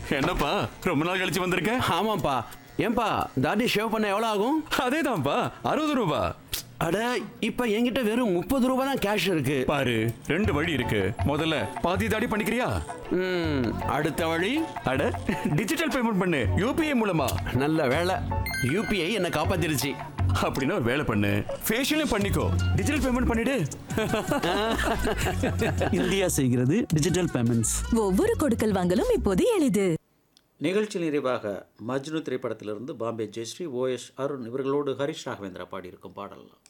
என்னப்பா ரொம்ப நாள் கழிச்சு வந்திருக்க ஆமாப்பா ஏன்பா தாடி ஷேவ் பண்ண எவ்வளோ ஆகும் அதேதான்ப்பா அறுபது ரூபா அட இப்ப என்கிட்ட வெறும் முப்பது ரூபாய் தான் கேஷ் இருக்கு பாரு ரெண்டு வழி இருக்கு முதல்ல பாதி தாடி பண்ணிக்கிறியா ம், அடுத்த வழி அட டிஜிட்டல் பேமெண்ட் பண்ணு யூபிஐ மூலமா நல்ல வேலை யூபிஐ என்னை காப்பாத்திருச்சு அப்படின்னா ஒரு வேலை பண்ணு ஃபேஷியலும் பண்ணிக்கோ டிஜிட்டல் பேமெண்ட் பண்ணிடு இந்தியா செய்கிறது டிஜிட்டல் பேமெண்ட்ஸ் ஒவ்வொரு கொடுக்கல் வாங்கலும் இப்போது எளிது நிகழ்ச்சி நிறைவாக மஜ்னு திரைப்படத்திலிருந்து பாம்பே ஜெயஸ்ரீ ஓஎஸ் அருண் இவர்களோடு ஹரிஷ் ராகவேந்திரா பாடியிருக்கும் பாடல்